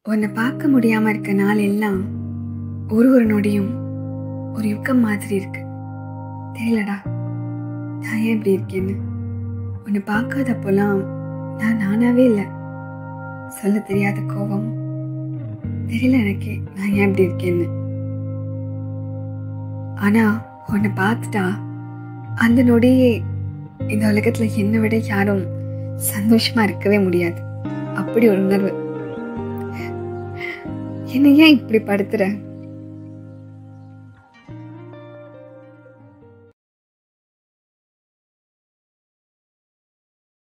உன்னை பார்க்க முடியாம இருக்க நாள் எல்லாம் ஒரு ஒரு நொடியும் ஒரு யுக்கம் மாதிரி இருக்கு தெரியலடா நான் ஏன் இப்படி இருக்கேன்னு உன்னை பார்க்காதப்போலாம் நான் நானாவே இல்லை சொல்ல தெரியாத கோபம் தெரியல எனக்கு நான் ஏன் இப்படி இருக்கேன்னு ஆனா உன்னை பார்த்துட்டா அந்த நொடியே இந்த உலகத்துல என்னை விட யாரும் சந்தோஷமா இருக்கவே முடியாது அப்படி ஒரு உணர்வு என்னை ஏன் இப்படி படுத்துற